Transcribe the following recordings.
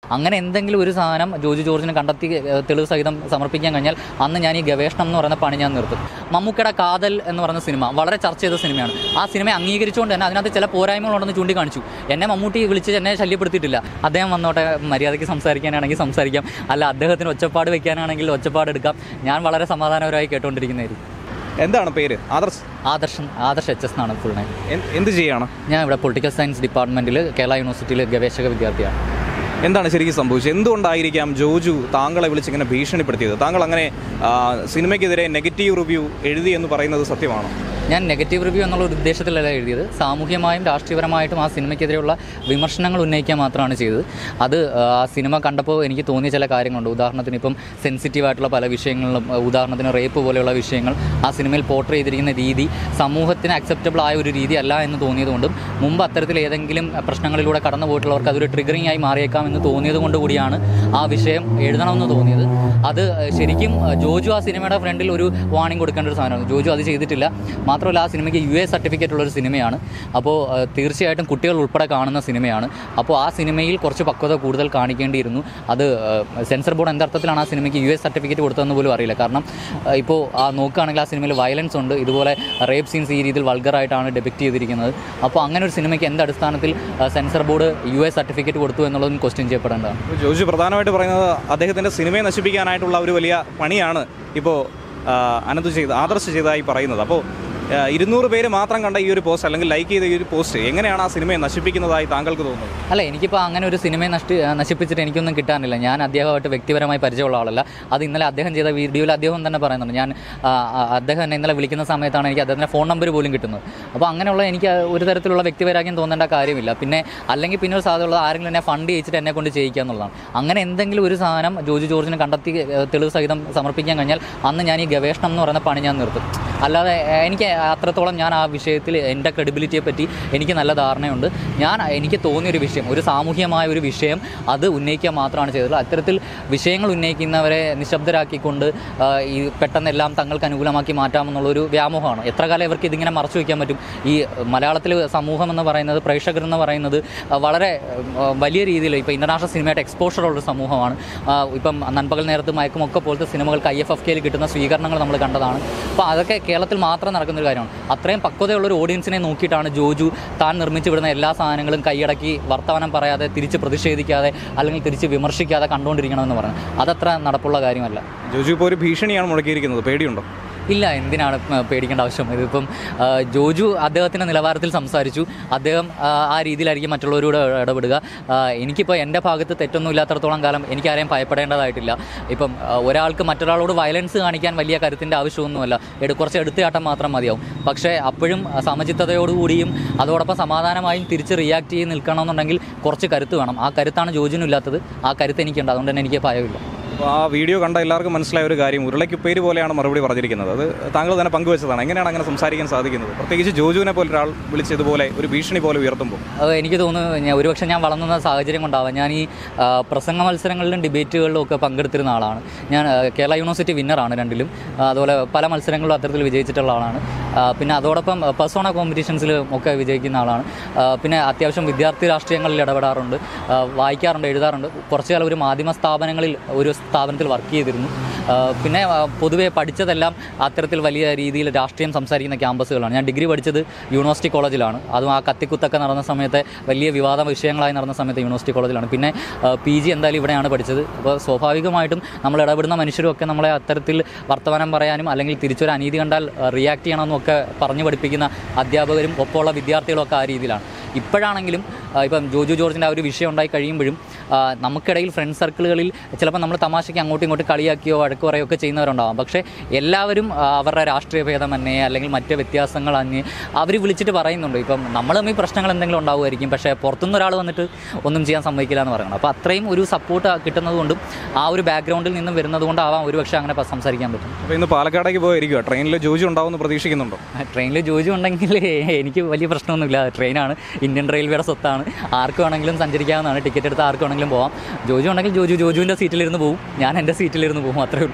അങ്ങനെ എന്തെങ്കിലും ഒരു സാധനം ജോജു ജോർജിന് കണ്ടെത്തി ഏഹ്, തെളിവ് സഹിതം സമർപ്പിക്കാൻ കഴിഞ്ഞാൽ അന്ന് ഞാൻ ഈ ഗവേഷണം എന്ന് പറയുന്ന പണി ഞാൻ നിർത്തും മമ്മൂക്കയുടെ കാതൽ എന്ന് പറയുന്ന സിനിമ വളരെ ചർച്ച ചെയ്ത സിനിമയാണ് ആ സിനിമ അംഗീകരിച്ചുകൊണ്ട് തന്നെ അതിനകത്ത് ചില പോരായ്മകളുണ്ടെന്ന് ചൂണ്ടിക്കാണിച്ചു എന്നെ മമ്മൂട്ടി വിളിച്ച് എന്നെ ശല്യപ്പെടുത്തിയിട്ടില്ല അദ്ദേഹം വന്നോട്ടെ മര്യാദയ്ക്ക് സംസാരിക്കാനാണെങ്കിൽ സംസാരിക്കാം അല്ല അദ്ദേഹത്തിന് ഒച്ചപ്പാട് വെക്കാനാണെങ്കിൽ ഒച്ചപ്പാട് എടുക്കാം ഞാൻ വളരെ സമാധാനപരമായി കേട്ടുകൊണ്ടിരിക്കുന്നതായിരിക്കും എന്താണ് പേര് ആദർശ് ആദർശൻ ആദർശ് എച്ച് എസ് എന്നാണ് ഫുൾ നെയിം എന്ത് എന്ത് ചെയ്യാണ് ഞാൻ ഇവിടെ പൊളിറ്റിക്കൽ സയൻസ് ഡിപ്പാർട്ട്മെൻറ്റിൽ കേരള യൂണിവേഴ്സിറ്റിയിൽ ഗവേഷക വിദ്യാർത്ഥിയാണ് എന്താണ് ശരിക്കും സംഭവിച്ചത് എന്തുകൊണ്ടായിരിക്കാം ജോജു താങ്കളെ വിളിച്ചിങ്ങനെ ഭീഷണിപ്പെടുത്തിയത് താങ്കൾ അങ്ങനെ ആ, സിനിമയ്ക്കെതിരെ നെഗറ്റീവ് റിവ്യൂ എഴുതി എന്ന് പറയുന്നത് സത്യമാണോ ഞാൻ നെഗറ്റീവ് റിവ്യൂ എന്നുള്ള ഒരു ഉദ്ദേശത്തിലല്ല എഴുതിയത് സാമൂഹ്യമായും രാഷ്ട്രീയപരമായിട്ടും ആ സിനിമയ്ക്കെതിരെയുള്ള വിമർശനങ്ങൾ ഉന്നയിക്കാൻ മാത്രമാണ് ചെയ്തത് അത് ആ സിനിമ കണ്ടപ്പോൾ എനിക്ക് തോന്നിയ ചില കാര്യങ്ങളുണ്ട് ഉദാഹരണത്തിന് ഇപ്പം സെൻസിറ്റീവ് ആയിട്ടുള്ള പല വിഷയങ്ങളിലും ആ, ഉദാഹരണത്തിന് റേപ്പ് പോലെയുള്ള വിഷയങ്ങൾ ആ സിനിമയിൽ പോർട്രേ ചെയ്തിരിക്കുന്ന രീതി സമൂഹത്തിന് അക്സെപ്റ്റബിൾ ആയ ഒരു രീതി അല്ല എന്ന് തോന്നിയതുകൊണ്ടും മുമ്പ് അത്തരത്തിൽ ഏതെങ്കിലും പ്രശ്നങ്ങളിലൂടെ കടന്നു പോയിട്ടുള്ളവർക്ക് അതൊരു ട്രിഗറിംഗ് ആയി മാറിയേക്കാം എന്ന് തോന്നിയത് കൊണ്ട് കൂടിയാണ് ആ വിഷയം എഴുതണമെന്ന് തോന്നിയത് അത് ശരിക്കും ജോജു ആ സിനിമയുടെ ഫ്രണ്ടിൽ ഒരു വാണിംഗ് കൊടുക്കേണ്ട ഒരു സാധനമാണ് ജോജു അത് ചെയ്തിട്ടില്ല മാത്രമല്ല ആ സിനിമയ്ക്ക് യു എ സർട്ടിഫിക്കറ്റ് ഉള്ള ഒരു സിനിമയാണ് അപ്പോൾ ഏഹ്, തീർച്ചയായിട്ടും കുട്ടികൾ ഉൾപ്പെടെ കാണുന്ന സിനിമയാണ് അപ്പോൾ ആ സിനിമയിൽ കുറച്ച് പക്വത കൂടുതൽ കാണിക്കേണ്ടിയിരുന്നു അത് ഏഹ്, സെൻസർ ബോർഡ് എന്തർത്ഥത്തിലാണ് ആ സിനിമയ്ക്ക് യു എസ് സർട്ടിഫിക്കറ്റ് കൊടുത്തതെന്ന് പോലും അറിയില്ല കാരണം ഏഹ്, ഇപ്പോൾ ആ നോക്കുകയാണെങ്കിൽ ആ സിനിമയിൽ വയലൻസ് ഉണ്ട് ഇതുപോലെ റേപ്പ് സീൻസ് ഈ രീതിയിൽ വൾഗറായിട്ടാണ് ഡെപിക്റ്റ് ചെയ്തിരിക്കുന്നത് അപ്പോൾ അങ്ങനെ ഒരു സിനിമയ്ക്ക് എന്ത് അടിസ്ഥാനത്തിൽ ഏഹ്, censor board U S certificate കൊടുത്തു എന്നുള്ളതും ക്വസ്റ്റ്യൻ ചെയ്യപ്പെടേണ്ടതാണ് ഇപ്പോൾ ജോജു പ്രധാനമായിട്ട് പറയുന്നത് അദ്ദേഹത്തിൻ്റെ സിനിമയെ നശിപ്പിക്കാനായിട്ടുള്ള ഒരു വലിയ പണിയാണ് ഇപ്പോൾ അനന്ത് ചെയ്ത് ആദർശ് ചെയ്തതായി പറയുന്നത് അപ്പോൾ ആ, ഇരുന്നൂറ് പേര് മാത്രം കണ്ട ഈ ഒരു പോസ്റ്റ് അല്ലെങ്കിൽ ലൈക്ക് ചെയ്ത ഈ ഒരു പോസ്റ്റ് എങ്ങനെയാണ് ആ സിനിമയെ നശിപ്പിക്കുന്നതായി താങ്കൾക്ക് തോന്നുന്നത് അല്ല എനിക്കിപ്പോൾ അങ്ങനെ ഒരു സിനിമയെ നഷ്ടി നശിപ്പിച്ചിട്ട് എനിക്കൊന്നും കിട്ടാനില്ല ഞാൻ അദ്ദേഹമായിട്ട് വ്യക്തിപരമായി പരിചയമുള്ള ആളല്ല അത് ഇന്നലെ അദ്ദേഹം ചെയ്ത വീഡിയോയിൽ അദ്ദേഹം തന്നെ പറയുന്നുണ്ട് ഞാൻ ആ, ആ, അദ്ദേഹം എന്നെ ഇന്നലെ വിളിക്കുന്ന സമയത്താണ് എനിക്ക് അദ്ദേഹത്തിൻ്റെ ഫോൺ നമ്പർ പോലും കിട്ടുന്നത് അപ്പോൾ അങ്ങനെയുള്ള എനിക്ക് ഒരു തരത്തിലുള്ള വ്യക്തിവൈരാഗ്യം തോന്നേണ്ട കാര്യമില്ല പിന്നെ അല്ലെങ്കിൽ പിന്നെ ഒരു സാധ്യതയുള്ളത് ആരെങ്കിലും എന്നെ ഫണ്ട് ചെയ്യിച്ചിട്ട് എന്നെ കൊണ്ട് ചെയ്യിക്കുക എന്നുള്ളതാണ് അങ്ങനെ എന്തെങ്കിലും ഒരു സാധനം ജോജു ജോർജിന് കണ്ടെത്തി ഏഹ്, തെളിവ് സഹിതം സമർപ്പിക്കാൻ കഴിഞ്ഞാൽ അന്ന് ഞാൻ ഈ ഗവേഷണം എന്ന് പറയുന്ന പണി ഞാൻ നിർത്തും അല്ലാതെ ഏഹ്, എനിക്ക് അത്രത്തോളം ഞാൻ ആ വിഷയത്തിൽ എൻ്റെ ക്രെഡിബിലിറ്റിയെ പറ്റി എനിക്ക് നല്ല ധാരണയുണ്ട് ഞാൻ എനിക്ക് തോന്നിയൊരു വിഷയം ഒരു സാമൂഹ്യമായ ഒരു വിഷയം അത് ഉന്നയിക്കുക മാത്രമാണ് ചെയ്തത് അത്തരത്തിൽ വിഷയങ്ങൾ ഉന്നയിക്കുന്നവരെ നിശബ്ദരാക്കിക്കൊണ്ട് ആ, ഈ പെട്ടെന്നെല്ലാം തങ്ങൾക്ക് അനുകൂലമാക്കി മാറ്റാമെന്നുള്ളൊരു വ്യാമോഹമാണ് എത്ര കാലം ഇവർക്ക് ഇതിങ്ങനെ മറച്ചു വയ്ക്കാൻ പറ്റും ഈ മലയാളത്തിൽ സമൂഹം എന്ന് പറയുന്നത് പ്രേക്ഷകർ എന്ന് പറയുന്നത് ആ, വളരെ ആ, വലിയ രീതിയിൽ ഇപ്പോൾ ഇൻ്റർനാഷണൽ സിനിമയായിട്ട് എക്സ്പോഷർ ഉള്ള ഒരു സമൂഹമാണ് ആ, ഇപ്പം നൻപകൽ നേരത്ത് മയക്കുമൊക്കെ പോലത്തെ സിനിമകൾക്ക് ഐ എഫ് എഫ് കെയിൽ കിട്ടുന്ന സ്വീകരണങ്ങൾ നമ്മൾ കണ്ടതാണ് അപ്പോൾ അതൊക്കെ കേരളത്തിൽ മാത്രം നടക്കുന്ന ഒരു കാര്യമാണ് അത്രയും പക്വതയുള്ള ഒരു ഓഡിയൻസിനെ നോക്കിയിട്ടാണ് ജോജു താൻ നിർമ്മിച്ചു വിടുന്ന എല്ലാ സാധനങ്ങളും കൈയടക്കി വർത്തമാനം പറയാതെ തിരിച്ച് പ്രതിഷേധിക്കാതെ അല്ലെങ്കിൽ തിരിച്ച് വിമർശിക്കാതെ കണ്ടുകൊണ്ടിരിക്കണമെന്ന് പറഞ്ഞു അതത്ര നടപ്പുള്ള കാര്യമല്ല ജോജു ഇപ്പോൾ ഒരു ഭീഷണിയാണ് മുടക്കിയിരിക്കുന്നത് പേടിയുണ്ടോ ഇല്ല എന്തിനാണ് ഇപ്പം പേടിക്കേണ്ട ആവശ്യം ഇതിപ്പം ആ, ജോജു അദ്ദേഹത്തിൻ്റെ നിലവാരത്തിൽ സംസാരിച്ചു അദ്ദേഹം ആ, ആ രീതിയിലായിരിക്കും മറ്റുള്ളവരോട് ഇടപെടുക ആ, എനിക്കിപ്പോൾ എൻ്റെ ഭാഗത്ത് തെറ്റൊന്നും ഇല്ലാത്തടത്തോളം കാലം എനിക്കാരെയും ഭയപ്പെടേണ്ടതായിട്ടില്ല ഇപ്പം ആ, ഒരാൾക്ക് മറ്റൊരാളോട് വയലൻസ് കാണിക്കാൻ വലിയ കരുത്തിൻ്റെ ആവശ്യമൊന്നുമല്ല എടു കുറച്ച് എടുത്തുചാട്ടം മാത്രം മതിയാവും പക്ഷേ അപ്പോഴും ആ, സമചിത്തതയോടുകൂടിയും അതോടൊപ്പം സമാധാനമായും തിരിച്ച് റിയാക്ട് ചെയ്ത് നിൽക്കണമെന്നുണ്ടെങ്കിൽ കുറച്ച് കരുത്ത് വേണം ആ കരുത്താണ് ജോജിനില്ലാത്തത് ആ കരുത്ത് എനിക്കുണ്ട് അതുകൊണ്ട് തന്നെ എനിക്ക് ഭയമില്ല അപ്പോൾ ആ വീഡിയോ കണ്ട എല്ലാവർക്കും മനസ്സിലായ ഒരു കാര്യം ഉരുളയ്ക്ക് പേര് പോലെയാണ് മറുപടി പറഞ്ഞിരിക്കുന്നത് അത് താങ്കൾ തന്നെ പങ്കുവച്ചതാണ് എങ്ങനെയാണ് അങ്ങനെ സംസാരിക്കാൻ സാധിക്കുന്നത് പ്രത്യേകിച്ച് ജോജുവിനെ പോലെ ഒരാൾ വിളിച്ചതുപോലെ ഒരു ഭീഷണി പോലെ ഉയർത്തുമ്പോൾ അത് എനിക്ക് തോന്നുന്നു ഞാൻ ഒരുപക്ഷെ ഞാൻ വളർന്നുന്ന സാഹചര്യം കൊണ്ടാവാം ഞാൻ ഈ ആ, പ്രസംഗ മത്സരങ്ങളിലും ഡിബേറ്റുകളിലും ഒക്കെ പങ്കെടുത്തിരുന്ന ആളാണ് ഞാൻ ആ, കേരള യൂണിവേഴ്സിറ്റി വിന്നറാണ് രണ്ടിലും ആ, അതുപോലെ പല മത്സരങ്ങളിലും അത്തരത്തിൽ വിജയിച്ചിട്ടുള്ള ആളാണ് ആ, പിന്നെ അതോടൊപ്പം പെർസോണ കോമ്പറ്റീഷൻസിലും ഒക്കെ വിജയിക്കുന്ന ആളാണ് ആ, പിന്നെ അത്യാവശ്യം വിദ്യാർത്ഥി രാഷ്ട്രീയങ്ങളിൽ ഇടപെടാറുണ്ട് ആ, വായിക്കാറുണ്ട് എഴുതാറുണ്ട് കുറച്ചു കാലം ഒരു മാധ്യമ സ്ഥാപനങ്ങളിൽ ഒരു സ്ഥാപനത്തിൽ വർക്ക് ചെയ്തിരുന്നു ആ, പിന്നെ ആ, പൊതുവെ പഠിച്ചതെല്ലാം അത്തരത്തിൽ വലിയ രീതിയിൽ രാഷ്ട്രീയം സംസാരിക്കുന്ന ക്യാമ്പസുകളാണ് ഞാൻ ഡിഗ്രി പഠിച്ചത് യൂണിവേഴ്സിറ്റി കോളേജിലാണ് അതും ആ കത്തിക്കുത്തൊക്കെ നടന്ന സമയത്ത് വലിയ വിവാദ വിഷയങ്ങളായി നടന്ന സമയത്ത് യൂണിവേഴ്സിറ്റി കോളേജിലാണ് പിന്നെ പി ജി എന്തായാലും ഇവിടെയാണ് പഠിച്ചത് അപ്പോൾ സ്വാഭാവികമായിട്ടും നമ്മൾ ഇടപെടുന്ന മനുഷ്യരും ഒക്കെ നമ്മളെ അത്തരത്തിൽ വർത്തമാനം പറയാനും അല്ലെങ്കിൽ തിരിച്ചൊരു അനീതി കണ്ടാൽ റിയാക്ട് ചെയ്യണമെന്നും ഒക്കെ പറഞ്ഞു പഠിപ്പിക്കുന്ന അധ്യാപകരും ഒപ്പമുള്ള വിദ്യാർത്ഥികളും ഒക്കെ ആ രീതിയിലാണ് ഇപ്പോഴാണെങ്കിലും ആ, ഇപ്പം ജോജു ജോർജിൻ്റെ ആ ഒരു വിഷയം ഉണ്ടായി കഴിയുമ്പോഴും ആ, നമുക്കിടയിൽ ഫ്രണ്ട് സർക്കിളുകളിൽ ചിലപ്പോൾ നമ്മൾ തമാശയ്ക്ക് അങ്ങോട്ടും ഇങ്ങോട്ടും കളിയാക്കിയോ വഴക്ക് പറയുകയോ ഒക്കെ ചെയ്യുന്നവരുണ്ടാവാം പക്ഷേ എല്ലാവരും ആ, അവരുടെ രാഷ്ട്രീയ ഭേദം തന്നെ അല്ലെങ്കിൽ മറ്റ് വ്യത്യാസങ്ങൾ അന്യേ അവർ വിളിച്ചിട്ട് പറയുന്നുണ്ട് ഇപ്പം നമ്മൾ തമ്മിൽ പ്രശ്നങ്ങൾ എന്തെങ്കിലും ഉണ്ടാവുമായിരിക്കും പക്ഷേ പുറത്തുനിന്ന് ഒരാൾ വന്നിട്ട് ഒന്നും ചെയ്യാൻ സമ്മതിക്കില്ല എന്ന് പറയുന്നത് അപ്പോൾ അത്രയും ഒരു സപ്പോർട്ട് കിട്ടുന്നതുകൊണ്ടും ആ ഒരു ബാക്ക്ഗ്രൗണ്ടിൽ നിന്നും വരുന്നത് കൊണ്ടാവാം ഒരുപക്ഷെ അങ്ങനെ പ- സംസാരിക്കാൻ പറ്റും അപ്പോൾ ഇന്ന് പാലക്കാടേക്ക് പോയിരിക്കുക ട്രെയിനിൽ ജോജു ഉണ്ടാവുമെന്ന് പ്രതീക്ഷിക്കുന്നുണ്ടോ ട്രെയിനിൽ ജോജി ഉണ്ടെങ്കിൽ എനിക്ക് വലിയ പ്രശ്നമൊന്നുമില്ല ട്രെയിനാണ് ഇന്ത്യൻ റെയിൽവേയുടെ സ്വത്താണ് ആർക്ക് വേണമെങ്കിലും സഞ്ചരിക്കാവുന്നതാണ് ടിക്കറ്റ് എടുത്ത് ആർക്ക് വേണമെങ്കിലും പോവാം ജോജു ഉണ്ടെങ്കിൽ ജോജു ജോജുവിൻ്റെ സീറ്റിലിരുന്ന് പോകും ഞാൻ എൻ്റെ സീറ്റിലിരുന്ന് പോകും അത്രേ ഉള്ളൂ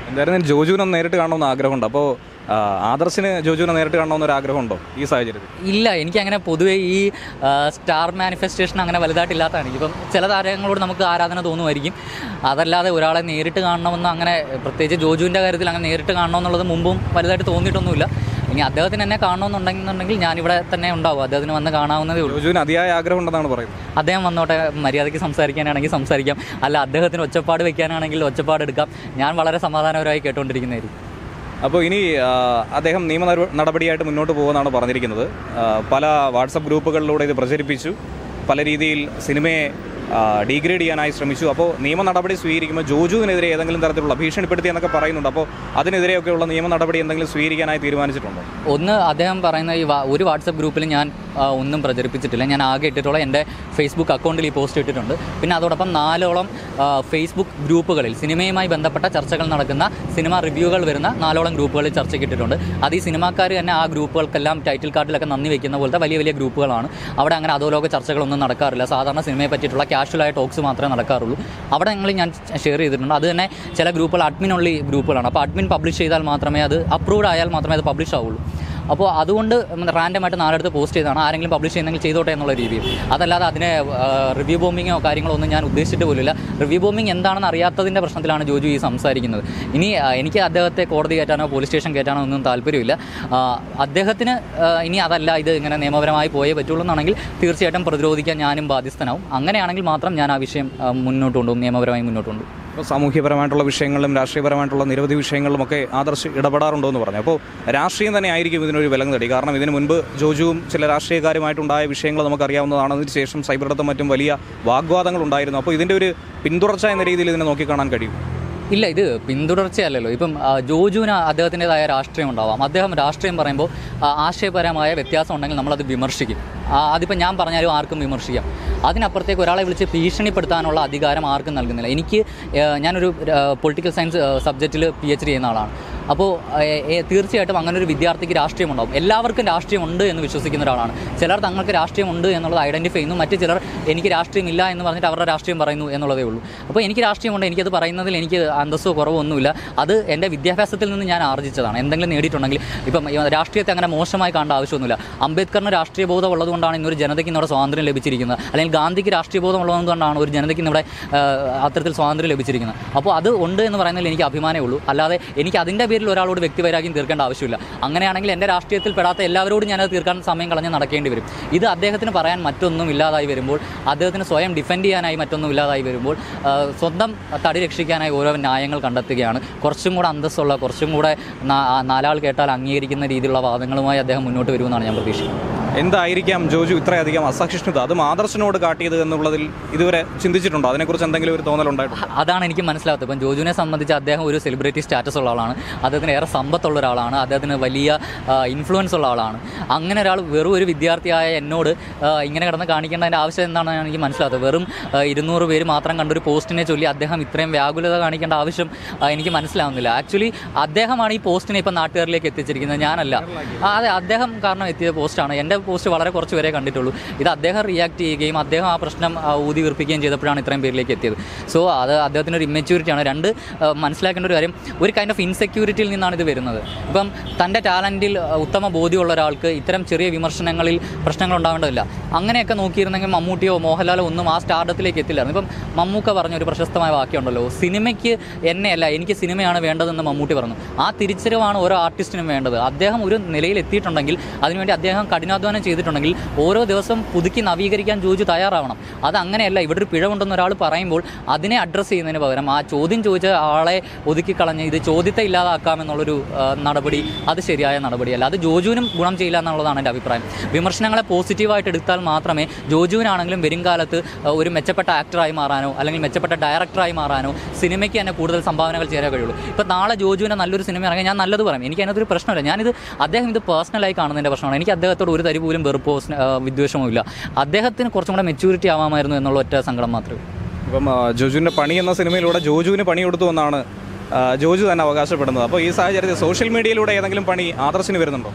എന്തായാലും ജോജുവിനെ ഒന്ന് നേരിട്ട് കാണണമെന്ന് ആഗ്രഹമുണ്ട് അപ്പോൾ ആ, ആദർശിന് ജോജുവിനെ നേരിട്ട് കാണണമെന്ന് ഒരു ആഗ്രഹമുണ്ടോ ഈ സാഹചര്യത്തിൽ ഇല്ല എനിക്ക് അങ്ങനെ പൊതുവേ ഈ ആ, സ്റ്റാർ മാനിഫെസ്റ്റേഷൻ അങ്ങനെ വലുതായിട്ടില്ലാത്തതാണ് ഇപ്പം ചില താരങ്ങളോട് നമുക്ക് ആരാധന തോന്നുമായിരിക്കും അതല്ലാതെ ഒരാളെ നേരിട്ട് കാണണമെന്ന് അങ്ങനെ പ്രത്യേകിച്ച് ജോജുവിൻ്റെ കാര്യത്തിൽ അങ്ങനെ നേരിട്ട് കാണണമെന്നുള്ളത് മുമ്പും വലുതായിട്ട് തോന്നിയിട്ടൊന്നുമില്ല ഇനി അദ്ദേഹത്തിന് എന്നെ കാണണമെന്നുണ്ടെന്നുണ്ടെങ്കിൽ ഞാനിവിടെ തന്നെ ഉണ്ടാവും അദ്ദേഹത്തിന് വന്ന് കാണാവുന്നതേ ഉള്ളൂ ജോജുവിന് അതിയായ ആഗ്രഹം ഉണ്ടെന്നാണ് പറയുന്നത് അദ്ദേഹം വന്നോട്ടെ മര്യാദയ്ക്ക് സംസാരിക്കാനാണെങ്കിൽ സംസാരിക്കാം അല്ല അദ്ദേഹത്തിന് ഒച്ചപ്പാട് വെക്കാനാണെങ്കിൽ ഒച്ചപ്പാട് എടുക്കാം ഞാൻ വളരെ സമാധാനപരമായി കേട്ടുകൊണ്ടിരിക്കുന്നതായിരിക്കും അപ്പോൾ ഇനി ആ, അദ്ദേഹം നിയമ നട- നടപടിയായിട്ട് മുന്നോട്ട് പോകുമെന്നാണ് പറഞ്ഞിരിക്കുന്നത് ആ, പല വാട്സപ്പ് ഗ്രൂപ്പുകളിലൂടെ ഇത് പ്രചരിപ്പിച്ചു പല രീതിയിൽ സിനിമയെ ഡീഗ്രേഡ് ചെയ്യാനായി ശ്രമിച്ചു അപ്പോൾ നിയമ നടപടി സ്വീകരിക്കുമ്പോൾ ജോജുവിനെതിരെ ഏതെങ്കിലും തരത്തിലുള്ള ഭീഷണിപ്പെടുത്തി എന്നൊക്കെ പറയുന്നുണ്ട് അപ്പോൾ അതിനെതിരെയൊക്കെയുള്ള നിയമ നടപടി എന്തെങ്കിലും സ്വീകരിക്കാനായി തീരുമാനിച്ചിട്ടുണ്ടോ ഒന്ന് അദ്ദേഹം പറയുന്ന ഈ വാ- ഒരു വാട്സപ്പ് ഗ്രൂപ്പിൽ ഞാൻ ആ, ഒന്നും പ്രചരിപ്പിച്ചിട്ടില്ല ഞാൻ ആകെ ഇട്ടിട്ടുള്ള എൻ്റെ ഫേസ്ബുക്ക് അക്കൗണ്ടിൽ ഈ പോസ്റ്റ് ഇട്ടിട്ടുണ്ട് പിന്നെ അതോടൊപ്പം നാലോളം ആ, ഫേസ്ബുക്ക് ഗ്രൂപ്പുകളിൽ സിനിമയുമായി ബന്ധപ്പെട്ട ചർച്ചകൾ നടക്കുന്ന സിനിമ റിവ്യൂകൾ വരുന്ന നാലോളം ഗ്രൂപ്പുകളിൽ ചർച്ചയ്ക്ക് ഇട്ടിട്ടുണ്ട് അത് ഈ സിനിമാക്കാർ തന്നെ ആ ഗ്രൂപ്പുകൾക്കെല്ലാം ടൈറ്റിൽ കാർഡിലൊക്കെ നന്ദി വെക്കുന്ന പോലത്തെ വലിയ വലിയ ഗ്രൂപ്പുകളാണ് അവിടെ അങ്ങനെ അധോലോക ചർച്ചകളൊന്നും നടക്കാറില്ല സാധാരണ സിനിമയെ പറ്റിയിട്ടുള്ള കാഷ്വലായ ടോക്സ് മാത്രമേ നടക്കാറുള്ളൂ അവിടെ ഞങ്ങൾ ഞാൻ ഷെയർ ചെയ്തിട്ടുണ്ട് അത് തന്നെ ചില ഗ്രൂപ്പുകൾ അഡ്മിൻ ഉള്ളി ഗ്രൂപ്പുകളാണ് അപ്പോൾ അഡ്മിൻ പബ്ലിഷ് ചെയ്താൽ മാത്രമേ അത് അപ്രൂവ്ഡ് ആയാൽ മാത്രമേ അത് പബ്ലിഷ് ആവുള്ളൂ അപ്പോൾ അതുകൊണ്ട് റാൻഡമായിട്ട് നാലെടുത്ത് പോസ്റ്റ് ചെയ്താണ് ആരെങ്കിലും പബ്ലിഷ് ചെയ്യുന്നെങ്കിൽ ചെയ്തോട്ടെ എന്നുള്ള രീതിയിൽ അതല്ലാതെ അതിനെ റിവ്യൂ ബോംബിങ്ങോ കാര്യങ്ങളോ ഒന്നും ഞാൻ ഉദ്ദേശിച്ചിട്ട് പോലുമില്ല റിവ്യൂ ബോംബിങ് എന്താണെന്ന് അറിയാത്തതിൻ്റെ പ്രശ്നത്തിലാണ് ജോജു ഈ സംസാരിക്കുന്നത് ഇനി ആ, എനിക്ക് അദ്ദേഹത്തെ കോടതി കയറ്റാനോ പോലീസ് സ്റ്റേഷൻ കയറ്റാനോ ഒന്നും താല്പര്യമില്ല ആ, അദ്ദേഹത്തിന് ആ, ഇനി അതല്ല ഇത് ഇങ്ങനെ നിയമപരമായി പോയേ പറ്റുള്ളൂ എന്നാണെങ്കിൽ തീർച്ചയായിട്ടും പ്രതിരോധിക്കാൻ ഞാനും ബാധ്യസ്ഥനാവും അങ്ങനെയാണെങ്കിൽ മാത്രം ഞാൻ ആ വിഷയം ആ, മുന്നോട്ട് കൊണ്ടുപോകും നിയമപരമായി മുന്നോട്ട് കൊണ്ടുപോകും ഇപ്പോൾ സാമൂഹ്യപരമായിട്ടുള്ള വിഷയങ്ങളിലും രാഷ്ട്രീയപരമായിട്ടുള്ള നിരവധി വിഷയങ്ങളിലുമൊക്കെ ആദർശ് ഇടപെടാറുണ്ടോ എന്ന് പറഞ്ഞു അപ്പോൾ രാഷ്ട്രീയം തന്നെ ആയിരിക്കും ഇതിനൊരു വിലങ്ങ് തടി കാരണം ഇതിനു മുൻപ് ജോജുവും ചില രാഷ്ട്രീയക്കാരുമായിട്ടുണ്ടായ വിഷയങ്ങൾ നമുക്കറിയാവുന്നതാണ് അതിനുശേഷം സൈബറിടത്തും മറ്റും വലിയ വാഗ്വാദങ്ങൾ ഉണ്ടായിരുന്നു അപ്പോൾ ഇതിൻ്റെ ഒരു പിന്തുടർച്ച എന്ന രീതിയിൽ ഇതിനെ നോക്കിക്കാണാൻ കഴിയും ഇല്ല ഇത് പിന്തുടർച്ചയല്ലല്ലോ ഇപ്പം ആ, ജോജുവിന് അദ്ദേഹത്തിൻ്റെതായ രാഷ്ട്രീയം ഉണ്ടാവാം അദ്ദേഹം രാഷ്ട്രീയം പറയുമ്പോൾ ആ, ആശയപരമായ വ്യത്യാസം ഉണ്ടെങ്കിൽ നമ്മളത് വിമർശിക്കും ആ, അതിപ്പോൾ ഞാൻ പറഞ്ഞാലും ആർക്കും വിമർശിക്കാം അതിനപ്പുറത്തേക്ക് ഒരാളെ വിളിച്ച് ഭീഷണിപ്പെടുത്താനുള്ള അധികാരം ആർക്കും നൽകുന്നില്ല എനിക്ക് ഏ, ഞാനൊരു പൊളിറ്റിക്കൽ സയൻസ് സബ്ജക്റ്റിൽ പി എച്ച് ഡി ചെയ്യുന്ന ആളാണ് അപ്പോൾ തീർച്ചയായിട്ടും അങ്ങനെ ഒരു വിദ്യാർത്ഥിക്ക് രാഷ്ട്രീയം ഉണ്ടാവും എല്ലാവർക്കും രാഷ്ട്രീയം ഉണ്ട് എന്ന് വിശ്വസിക്കുന്ന ഒരാളാണ് ചിലർ തങ്ങൾക്ക് രാഷ്ട്രീയം ഉണ്ട് എന്നുള്ളത് ഐഡൻറ്റിഫൈ ചെയ്യുന്നു മറ്റു ചിലർ എനിക്ക് രാഷ്ട്രീയം ഇല്ല എന്ന് പറഞ്ഞിട്ട് അവരുടെ രാഷ്ട്രീയം പറയുന്നു എന്നുള്ളതേ ഉള്ളൂ അപ്പോൾ എനിക്ക് രാഷ്ട്രീയമുണ്ട് എനിക്കത് പറയുന്നതിൽ എനിക്ക് അന്തസ്സോ കുറവോ ഒന്നുമില്ല അത് എൻ്റെ വിദ്യാഭ്യാസത്തിൽ നിന്ന് ഞാൻ ആർജിച്ചതാണ് എന്തെങ്കിലും നേടിയിട്ടുണ്ടെങ്കിൽ ഇപ്പം ഈ രാഷ്ട്രീയത്തെ അങ്ങനെ മോശമായി കാണേണ്ട ആവശ്യമൊന്നുമില്ല അംബേദ്കറിന് രാഷ്ട്രീയ ബോധം ഉള്ളതുകൊണ്ടാണ് ഇന്നൊരു ജനതയ്ക്ക് ഇന്നിവിടെ സ്വാതന്ത്ര്യം ലഭിച്ചിരിക്കുന്നത് അല്ലെങ്കിൽ ഗാന്ധിക്ക് രാഷ്ട്രീയ ബോധം ഉള്ളതുകൊണ്ടാണ് ഒരു ജനതയ്ക്ക് ഇന്നിവിടെ ആ, അത്തരത്തിൽ സ്വാതന്ത്ര്യം ലഭിച്ചിരിക്കുന്നത് അപ്പോൾ അത് ഉണ്ട് എന്ന് പറയുന്നതിൽ എനിക്ക് അഭിമാനമേ ഉള്ളൂ അല്ലാതെ എനിക്ക് അതിൻ്റെ പേരിൽ ഒരാളോട് വ്യക്തിവൈരാഗ്യം തീർക്കേണ്ട ആവശ്യമില്ല അങ്ങനെയാണെങ്കിൽ എൻ്റെ രാഷ്ട്രീയത്തിൽ പെടാത്ത എല്ലാവരോടും ഞാനത് തീർക്കാൻ സമയം കളഞ്ഞ് നടക്കേണ്ടി വരും ഇത് അദ്ദേഹത്തിന് പറയാൻ മറ്റൊന്നും ഇല്ലാതായി വരുമ്പോൾ അദ്ദേഹത്തിന് സ്വയം ഡിഫെൻഡ് ചെയ്യാനായി മറ്റൊന്നും ഇല്ലാതായി വരുമ്പോൾ ആ, സ്വന്തം തടി രക്ഷിക്കാനായി ഓരോ ന്യായങ്ങൾ കണ്ടെത്തുകയാണ് കുറച്ചും കൂടെ അന്തസ്സുള്ള കുറച്ചും കൂടെ നാ- നാലാൾ കേട്ടാൽ അംഗീകരിക്കുന്ന രീതിയിലുള്ള വാദങ്ങളുമായി അദ്ദേഹം മുന്നോട്ട് വരുമെന്നാണ് ഞാൻ പ്രതീക്ഷിക്കുന്നത് എന്തായിരിക്കാം ജോജു ഇത്രയധികം അസഹിഷ്ണുത അതും ആദർശനോട് കാട്ടിയത് എന്നുള്ളതിൽ ഇതുവരെ ചിന്തിച്ചിട്ടുണ്ടോ അതിനെക്കുറിച്ച് എന്തെങ്കിലും ഒരു തോന്നലുണ്ടായിട്ടുണ്ടോ അതാണ് എനിക്ക് മനസ്സിലാത്തത് ഇപ്പം ജോജുവിനെ സംബന്ധിച്ച് അദ്ദേഹം ഒരു സെലിബ്രിറ്റി സ്റ്റാറ്റസ് ഉള്ള ആളാണ് അദ്ദേഹത്തിന് ഏറെ സമ്പത്തുള്ള ഒരാളാണ് അദ്ദേഹത്തിന് വലിയ ഇൻഫ്ലുവൻസ് ഉള്ള ആളാണ് അങ്ങനെ ഒരാൾ വെറും ഒരു വിദ്യാർത്ഥിയായ എന്നോട് ആ, ഇങ്ങനെ കിടന്ന് കാണിക്കേണ്ടതിൻ്റെ ആവശ്യം എന്താണെന്ന് എനിക്ക് മനസ്സിലാത്തത് വെറും ആ, ഇരുന്നൂറ് പേര് മാത്രം കണ്ടൊരു പോസ്റ്റിനെ ചൊല്ലി അദ്ദേഹം ഇത്രയും വ്യാകുലത കാണിക്കേണ്ട ആവശ്യം ആ, എനിക്ക് മനസ്സിലാവുന്നില്ല ആക്ച്വലി അദ്ദേഹമാണ് ഈ പോസ്റ്റിനെ ഇപ്പം നാട്ടുകാരിലേക്ക് എത്തിച്ചിരിക്കുന്നത് ഞാനല്ല ആ, അതെ അദ്ദേഹം കാരണം എത്തിയ പോസ്റ്റാണ് എൻ്റെ പോസ്റ്റ് വളരെ കുറച്ച് പേരെ കണ്ടിട്ടുള്ളൂ ഇത് അദ്ദേഹം റിയാക്ട് ചെയ്യുകയും അദ്ദേഹം ആ പ്രശ്നം ആ, ഊതി വീർപ്പിക്കുകയും ചെയ്തപ്പോഴാണ് ഇത്രയും പേരിലേക്ക് എത്തിയത് സോ അത് അദ്ദേഹത്തിൻ്റെ ഒരു ഇമ്മച്യൂരിറ്റിയാണ് രണ്ട് ആ, മനസ്സിലാക്കേണ്ട ഒരു കാര്യം ഒരു കൈൻഡ് ഓഫ് ഇൻസെക്യൂരിറ്റിയിൽ നിന്നാണ് ഇത് വരുന്നത് ഇപ്പം തൻ്റെ ടാലൻറ്റിൽ ഉത്തമ ബോധ്യമുള്ള ഒരാൾക്ക് ഇത്തരം ചെറിയ വിമർശനങ്ങളിൽ പ്രശ്നങ്ങൾ ഉണ്ടാവേണ്ടതില്ല അങ്ങനെയൊക്കെ നോക്കിയിരുന്നെങ്കിൽ മമ്മൂട്ടിയോ മോഹൻലാലോ ഒന്നും ആ സ്റ്റാർഡത്തിലേക്ക് എത്തില്ലായിരുന്നു ഇപ്പം മമ്മൂക്ക പറഞ്ഞ ഒരു പ്രശസ്തമായ വാക്യമുണ്ടല്ലോ സിനിമയ്ക്ക് എന്നെയല്ല എനിക്ക് സിനിമയാണ് വേണ്ടതെന്ന് മമ്മൂട്ടി പറഞ്ഞു ആ തിരിച്ചറിവാണ് ഓരോ ആർട്ടിസ്റ്റിനും വേണ്ടത് അദ്ദേഹം ഒരു നിലയിൽ എത്തിയിട്ടുണ്ടെങ്കിൽ അതിനുവേണ്ടി അദ്ദേഹം കഠിനാധ്വാനം ചെയ്തിട്ടുണ്ടെങ്കിൽ ഓരോ ദിവസം പുതുക്കി നവീകരിക്കാൻ ജോജു തയ്യാറാവണം അത് അങ്ങനെയല്ല ഇവിടെ ഒരു പിഴവുണ്ടെന്ന് ഒരാൾ പറയുമ്പോൾ അതിനെ അഡ്രസ്സ് ചെയ്യുന്നതിന് പകരം ആ ചോദ്യം ചോദിച്ച ആളെ ഒതുക്കി കളഞ്ഞ് ഇത് ചോദ്യത്തെ ഇല്ലാതാക്കാമെന്നുള്ളൊരു ആ, നടപടി അത് ശരിയായ നടപടിയല്ല അത് ജോജുവിനും ഗുണം ചെയ്യില്ല എന്നുള്ളതാണ് എൻ്റെ അഭിപ്രായം വിമർശനങ്ങളെ പോസിറ്റീവായിട്ട് എടുത്താൽ മാത്രമേ ജോജുവിനാണെങ്കിലും വരും കാലത്ത് ആ, ഒരു മെച്ചപ്പെട്ട ആക്ടറായി മാറാനോ അല്ലെങ്കിൽ മെച്ചപ്പെട്ട ഡയറക്ടറായി മാറാനോ സിനിമയ്ക്ക് തന്നെ കൂടുതൽ സംഭാവനകൾ ചെയ്യാൻ കഴിയുള്ളൂ ഇപ്പോൾ നാളെ ജോജുവിനെ നല്ലൊരു സിനിമ ഇറങ്ങി ഞാൻ നല്ലത് പറയും എനിക്ക് അതിനകത്തൊരു പ്രശ്നമില്ല ഞാനിത് അദ്ദേഹം ഇത് പേഴ്സണലായി കാണുന്നതിൻ്റെ പ്രശ്നമാണ് എനിക്ക് അദ്ദേഹത്തോട് ഒരു തരി പോലും വെറുപ്പോ സ്നേ- ആ, വിദ്വേഷമോ ഇല്ല അദ്ദേഹത്തിന് കുറച്ചും കൂടെ മെച്യൂരിറ്റി ആവാമായിരുന്നു എന്നുള്ള ഒറ്റ സങ്കടം മാത്രമേ ഉള്ളൂ. ഇപ്പം ആ, ജോജുവിൻ്റെ പണി എന്ന സിനിമയിലൂടെ ജോജുവിന് പണി കൊടുത്തു എന്നാണ് ആ, ജോജു തന്നെ അവകാശപ്പെടുന്നത് അപ്പോൾ ഈ സാഹചര്യത്തിൽ സോഷ്യൽ മീഡിയയിലൂടെ ഏതെങ്കിലും പണി ആദർശിന് വരുന്നുണ്ടോ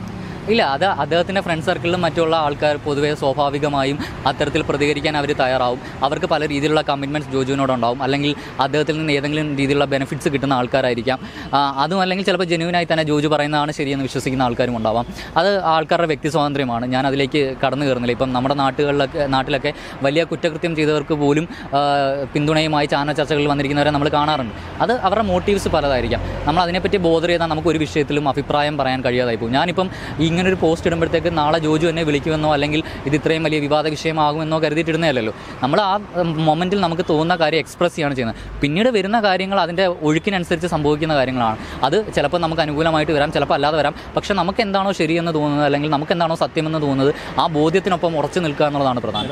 ഇല്ല അത് അദ്ദേഹത്തിൻ്റെ ഫ്രണ്ട് സർക്കിളിലും മറ്റുള്ള ആൾക്കാർ പൊതുവേ സ്വാഭാവികമായും അത്തരത്തിൽ പ്രതികരിക്കാൻ അവർ തയ്യാറാവും അവർക്ക് പല രീതിയിലുള്ള കമ്മിറ്റ്മെൻറ്റ്സ് ജോജുവിനോടുണ്ടാവും അല്ലെങ്കിൽ അദ്ദേഹത്തിൽ നിന്ന് ഏതെങ്കിലും രീതിയിലുള്ള ബെനിഫിറ്റ്സ് കിട്ടുന്ന ആൾക്കാരായിരിക്കാം ആ, അതും അല്ലെങ്കിൽ ചിലപ്പോൾ ജെന്യൂനായി തന്നെ ജോജു പറയുന്നതാണ് ശരിയെന്ന് വിശ്വസിക്കുന്ന ആൾക്കാരും ഉണ്ടാവാം അത് ആൾക്കാരുടെ വ്യക്തി സ്വാതന്ത്ര്യമാണ് ഞാൻ അതിലേക്ക് കടന്നു കയറുന്നില്ല ഇപ്പം നമ്മുടെ നാട്ടുകളിലൊക്കെ നാട്ടിലൊക്കെ വലിയ കുറ്റകൃത്യം ചെയ്തവർക്ക് പോലും ആ, പിന്തുണയുമായി ചാനൽ ചർച്ചകളിൽ വന്നിരിക്കുന്നവരെ നമ്മൾ കാണാറുണ്ട് അത് അവരുടെ മോട്ടീവ്സ് പലതായിരിക്കാം നമ്മൾ അതിനെപ്പറ്റി ബോധർ ചെയ്താൽ നമുക്ക് ഒരു വിഷയത്തിലും അഭിപ്രായം പറയാൻ കഴിയാതായി പോകും ഞാനിപ്പം ഇങ്ങനൊരു പോസ്റ്റ് ഇടുമ്പോഴത്തേക്ക് നാളെ ജോജു എന്നെ വിളിക്കുമെന്നോ അല്ലെങ്കിൽ ഇത് ഇത്രയും വലിയ വിവാദ വിഷയമാകുമെന്നോ കരുതിയിട്ടിരുന്നതല്ലല്ലോ നമ്മൾ ആ മൊമെൻറ്റിൽ നമുക്ക് തോന്നുന്ന കാര്യം എക്സ്പ്രസ് ചെയ്യാണ് ചെയ്യുന്നത് പിന്നീട് വരുന്ന കാര്യങ്ങൾ അതിൻ്റെ ഒഴുക്കിനനുസരിച്ച് സംഭവിക്കുന്ന കാര്യങ്ങളാണ് അത് ചിലപ്പോൾ നമുക്ക് അനുകൂലമായിട്ട് വരാം ചിലപ്പോൾ അല്ലാതെ വരാം പക്ഷേ നമുക്ക് എന്താണോ ശരിയെന്ന് തോന്നുന്നത് അല്ലെങ്കിൽ നമുക്ക് എന്താണോ സത്യമെന്ന് തോന്നുന്നത് ആ ബോധ്യത്തിനൊപ്പം ഉറച്ചു നിൽക്കുക എന്നുള്ളതാണ് പ്രധാനം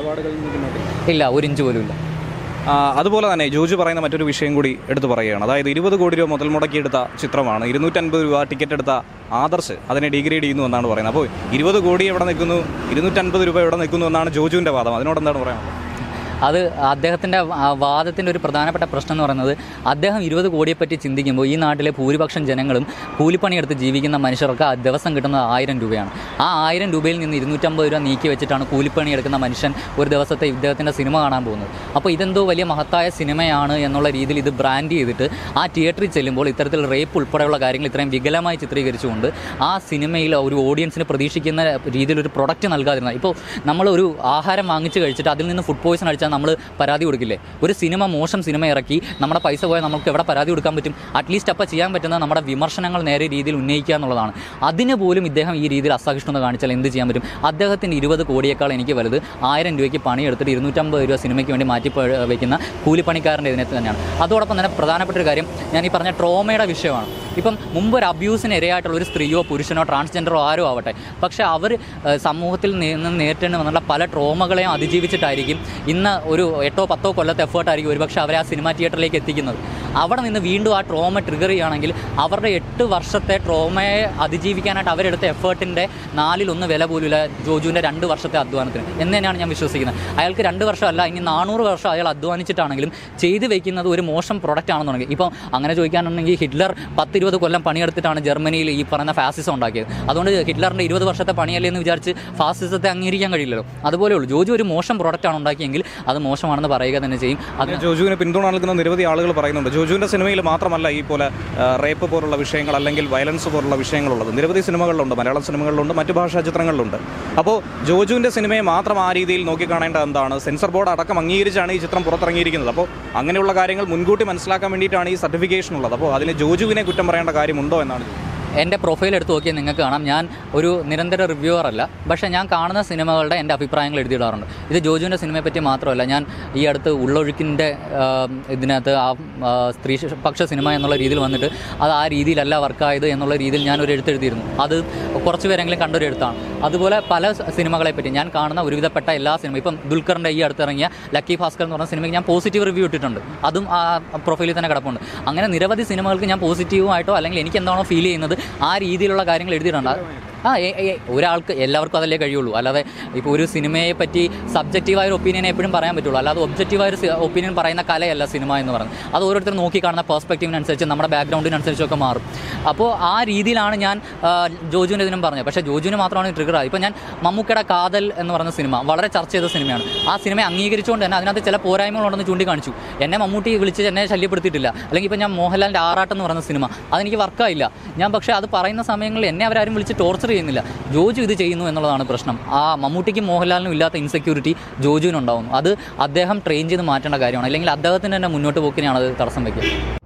ഇല്ല ഒരു ഇഞ്ച് പോലും ഇല്ല ആ, അതുപോലെ തന്നെ ജോജു പറയുന്ന മറ്റൊരു വിഷയം കൂടി എടുത്തു പറയുകയാണ് അതായത് ഇരുപത് കോടി രൂപ മുതൽ മുടക്കിയെടുത്ത ചിത്രമാണ് ഇരുന്നൂറ്റൻപത് രൂപ ടിക്കറ്റ് എടുത്ത ആദർശ് അതിനെ ഡിഗ്രേഡ് ചെയ്യുന്നു എന്നാണ് പറയുന്നത് അപ്പോൾ ഇരുപത് കോടി എവിടെ നിൽക്കുന്നു ഇരുന്നൂറ്റൻപത് രൂപ എവിടെ നിൽക്കുന്നു എന്നാണ് ജോജുവിൻ്റെ വാദം അതിനോട് എന്താണ് പറയാനുള്ളത് അത് അദ്ദേഹത്തിൻ്റെ വാദത്തിൻ്റെ ഒരു പ്രധാനപ്പെട്ട പ്രശ്നം എന്ന് പറയുന്നത് അദ്ദേഹം ഇരുപത് കോടിയെപ്പറ്റി ചിന്തിക്കുമ്പോൾ ഈ നാട്ടിലെ ഭൂരിപക്ഷം ജനങ്ങളും കൂലിപ്പണിയെടുത്ത് ജീവിക്കുന്ന മനുഷ്യർക്ക് ആ ദിവസം കിട്ടുന്നത് ആയിരം രൂപയാണ് ആ ആയിരം രൂപയിൽ നിന്ന് ഇരുന്നൂറ്റമ്പത് രൂപ നീക്കി വെച്ചിട്ടാണ് കൂലിപ്പണി എടുക്കുന്ന മനുഷ്യൻ ഒരു ദിവസത്തെ ഇദ്ദേഹത്തിൻ്റെ സിനിമ കാണാൻ പോകുന്നത് അപ്പോൾ ഇതെന്തോ വലിയ മഹത്തായ സിനിമയാണ് എന്നുള്ള രീതിയിൽ ഇത് ബ്രാൻഡ് ചെയ്തിട്ട് ആ തിയേറ്ററിൽ ചെല്ലുമ്പോൾ ഇത്തരത്തിൽ റേപ്പ് ഉൾപ്പെടെയുള്ള കാര്യങ്ങൾ ഇത്രയും വികലമായി ചിത്രീകരിച്ചുകൊണ്ട് ആ സിനിമയിൽ ഒരു ഓഡിയൻസിന് പ്രതീക്ഷിക്കുന്ന രീതിയിൽ ഒരു പ്രൊഡക്റ്റ് നൽകാതിരുന്ന ഇപ്പോൾ നമ്മൾ ഒരു ആഹാരം വാങ്ങിച്ച് കഴിച്ചിട്ട് അതിൽ നിന്ന് ഫുഡ് പോയിസൺ അടിച്ചാൽ നമ്മൾ പരാതി കൊടുക്കില്ലേ ഒരു സിനിമ മോശം സിനിമ ഇറക്കി നമ്മുടെ പൈസ പോയാൽ നമുക്ക് എവിടെ പരാതി കൊടുക്കാൻ പറ്റും അറ്റ്ലീസ്റ്റ് അപ്പോൾ ചെയ്യാൻ പറ്റുന്നത് നമ്മുടെ വിമർശനങ്ങൾ നേരെ രീതിയിൽ ഉന്നയിക്കുക എന്നുള്ളതാണ് അതിന് പോലും ഇദ്ദേഹം ഈ രീതിയിൽ അസഹിഷ്ണുത കാണിച്ചാൽ എന്ത് ചെയ്യാൻ പറ്റും അദ്ദേഹത്തിൻ്റെ ഇരുപത് കോടിയേക്കാൾ എനിക്ക് വലുത് ആയിരം രൂപയ്ക്ക് പണിയെടുത്തിട്ട് ഇരുന്നൂറ്റമ്പത് രൂപ സിനിമയ്ക്ക് വേണ്ടി മാറ്റി പ- വയ്ക്കുന്ന കൂലിപ്പണിക്കാരൻ്റെ ഇതിനകത്ത് തന്നെയാണ് അതോടൊപ്പം തന്നെ പ്രധാനപ്പെട്ട ഒരു കാര്യം ഞാൻ ഈ പറഞ്ഞ ട്രോമയുടെ വിഷയമാണ് ഇപ്പം മുമ്പ് ഒരു അബ്യൂസിന് ഇരയായിട്ടുള്ള ഒരു സ്ത്രീയോ പുരുഷനോ ട്രാൻസ്ജെൻഡറോ ആരോ ആവട്ടെ പക്ഷേ അവർ സമൂഹത്തിൽ നിന്ന് നേരിട്ടേണ്ടി വന്നുള്ള പല ട്രോമകളെയും അതിജീവിച്ചിട്ടായിരിക്കും ഇന്ന് ഒരു എട്ടോ പത്തോ കൊല്ലത്തെ എഫേർട്ടായിരിക്കും ഒരുപക്ഷെ അവരെ ആ സിനിമാ തിയേറ്ററിലേക്ക് എത്തിക്കുന്നത് അവിടെ നിന്ന് വീണ്ടും ആ ട്രോമ ട്രിഗർ ചെയ്യുകയാണെങ്കിൽ അവരുടെ എട്ട് വർഷത്തെ ട്രോമയെ അതിജീവിക്കാനായിട്ട് അവരെടുത്ത എഫേർട്ടിൻ്റെ നാലിലൊന്ന് വില പോലുമില്ല ജോജുവിൻ്റെ രണ്ട് വർഷത്തെ അധ്വാനത്തിന് എന്ന് തന്നെയാണ് ഞാൻ വിശ്വസിക്കുന്നത് അയാൾക്ക് രണ്ട് വർഷമല്ല ഇനി നാനൂറ് വർഷം അയാൾ അധ്വാനിച്ചിട്ടാണെങ്കിലും ചെയ്തു വെക്കുന്നത് ഒരു മോശം പ്രൊഡക്റ്റ് ആണെന്നുണ്ടെങ്കിൽ ഇപ്പം അങ്ങനെ ചോദിക്കാനുണ്ടെങ്കിൽ ഹിറ്റ്ലർ പത്തിരുപത് കൊല്ലം പണിയെടുത്തിട്ടാണ് ജർമ്മനിയിൽ ഈ പറയുന്ന ഫാസിസം ഉണ്ടാക്കിയത് അതുകൊണ്ട് ഹിറ്റ്ലറിൻ്റെ ഇരുപത് വർഷത്തെ പണിയല്ലേ എന്ന് വിചാരിച്ച് ഫാസിസത്തെ അംഗീകരിക്കാൻ കഴിയില്ലല്ലോ അതുപോലെ ഉള്ളൂ ജോജു ഒരു മോശം പ്രൊഡക്റ്റാണ് ഉണ്ടാക്കിയെങ്കിൽ അത് മോശമാണെന്ന് പറയുക തന്നെ ചെയ്യും അതിന് ജോജുവിന് പിന്തുണ നൽകുന്ന നിരവധി ആളുകൾ പറയുന്നുണ്ട് ജോജുവിൻ്റെ സിനിമയിൽ മാത്രമല്ല ഈ പോലെ ആ, റേപ്പ് പോലുള്ള വിഷയങ്ങൾ അല്ലെങ്കിൽ വയലൻസ് പോലുള്ള വിഷയങ്ങളുള്ളത് നിരവധി സിനിമകളിലുണ്ട് മലയാളം സിനിമകളിലുണ്ട് മറ്റു ഭാഷാ ചിത്രങ്ങളിലുണ്ട് അപ്പോൾ ജോജുവിൻ്റെ സിനിമയെ മാത്രം ആ രീതിയിൽ നോക്കിക്കാണേണ്ടത് എന്താണ് സെൻസർ ബോർഡ് അടക്കം അംഗീകരിച്ചാണ് ഈ ചിത്രം പുറത്തിറങ്ങിയിരിക്കുന്നത് അപ്പോൾ അങ്ങനെയുള്ള കാര്യങ്ങൾ മുൻകൂട്ടി മനസ്സിലാക്കാൻ വേണ്ടിയിട്ടാണ് ഈ സർട്ടിഫിക്കേഷൻ ഉള്ളത് അപ്പോൾ അതിന് ജോജുവിനെ കുറ്റം പറയേണ്ട കാര്യമുണ്ടോ എന്നാണ് എൻ്റെ പ്രൊഫൈൽ എടുത്ത് നോക്കിയാൽ നിങ്ങൾക്ക് കാണാം ഞാൻ ഒരു നിരന്തര റിവ്യൂവർ അല്ല പക്ഷേ ഞാൻ കാണുന്ന സിനിമകളുടെ എൻ്റെ അഭിപ്രായങ്ങൾ എഴുതിയിടാറുണ്ട് ഇത് ജോജുവിൻ്റെ സിനിമയെ പറ്റി മാത്രമല്ല ഞാൻ ഈ അടുത്ത് ഉള്ളൊഴുക്കിൻ്റെ ഇതിനകത്ത് ആ ആ, സ്ത്രീ പക്ഷ സിനിമ എന്നുള്ള രീതിയിൽ വന്നിട്ട് അത് ആ രീതിയിലല്ല വർക്കായത് എന്നുള്ള രീതിയിൽ ഞാൻ ഒരു എഴുത്തെഴുതിയിരുന്നു അത് കുറച്ച് പേരെങ്കിലും കണ്ടൊരു എഴുത്താണ് അതുപോലെ പല സ- സിനിമകളെ പറ്റി ഞാൻ കാണുന്ന ഒരുവിധപ്പെട്ട എല്ലാ സിനിമ ഇപ്പം ദുൽഖറിൻ്റെ ഈ അടുത്തിറങ്ങിയ ലക്കി ഭാസ്കർ എന്ന് പറഞ്ഞ സിനിമയ്ക്ക് ഞാൻ പോസിറ്റീവ് റിവ്യൂ ഇട്ടിട്ടുണ്ട് അതും ആ പ്രൊഫൈലിൽ തന്നെ കിടപ്പുണ്ട് അങ്ങനെ നിരവധി സിനിമകൾക്ക് ഞാൻ പോസിറ്റീവായിട്ടോ അല്ലെങ്കിൽ എനിക്ക് എന്താണോ ഫീൽ ചെയ്യുന്നത് ആ രീതിയിലുള്ള കാര്യങ്ങൾ എഴുതിയിട്ടുണ്ട് ആ ഏ- ഏ- ഒരാൾക്ക് എല്ലാവർക്കും അതല്ലേ കഴിയുള്ളൂ അല്ലാതെ ഇപ്പോൾ ഒരു സിനിമയെ പറ്റി സബ്ജക്റ്റീവായ ഒരു ഒപ്പീനിയനെ എപ്പോഴും പറയാൻ പറ്റുള്ളൂ അല്ലാതെ ഒബ്ജക്റ്റീവായ ഒരു ഒപ്പീനിയൻ പറയുന്ന കലയല്ല സിനിമ എന്ന് പറയുന്നത് അത് ഓരോരുത്തർ നോക്കി കാണുന്ന പെർസ്പെക്റ്റീവിനനുസരിച്ച് നമ്മുടെ ബാക്ക്ഗ്രൗണ്ടിനനുസരിച്ചൊക്കെ മാറും അപ്പോൾ ആ രീതിയിലാണ് ഞാൻ ആ, ജോജുവിൻ്റെ ഇതിനും പറഞ്ഞത് പക്ഷേ ജോജുവിന് മാത്രമാണ് ട്രിഗർ ആയത് ഇപ്പോൾ ഞാൻ മമ്മൂക്കയുടെ കാതൽ എന്ന് പറയുന്ന സിനിമ വളരെ ചർച്ച ചെയ്ത സിനിമയാണ് ആ സിനിമ അംഗീകരിച്ചുകൊണ്ട് തന്നെ അതിനകത്ത് ചില പോരായ്മകളുണ്ടെന്ന് ചൂണ്ടിക്കാണിച്ചു എന്നെ മമ്മൂട്ടി വിളിച്ച് എന്നെ ശല്യപ്പെടുത്തിയിട്ടില്ല അല്ലെങ്കിൽ ഇപ്പോൾ ഞാൻ മോഹൻലാലിൻ്റെ ആറാട്ട് എന്ന് പറയുന്ന സിനിമ അതെനിക്ക് വർക്കായില്ല ഞാൻ പക്ഷേ അത് പറയുന്ന സമയങ്ങളിൽ എന്നെ അവരാരും വിളിച്ച് ടോർച്ചർ ചെയ്യുന്നില്ല ജോജു ഇത് ചെയ്യുന്നു എന്നുള്ളതാണ് പ്രശ്നം ആ മമ്മൂട്ടിക്കും മോഹൻലാലിനും ഇല്ലാത്ത ഇൻസെക്യൂരിറ്റി ജോജുവിനുണ്ടാവുന്നു അത് അദ്ദേഹം ട്രെയിൻ ചെയ്ത് മാറ്റേണ്ട കാര്യമാണ് അല്ലെങ്കിൽ അദ്ദേഹത്തിന് തന്നെ മുന്നോട്ട് പോക്കിനെയാണ് അത് തടസ്സം വയ്ക്കുക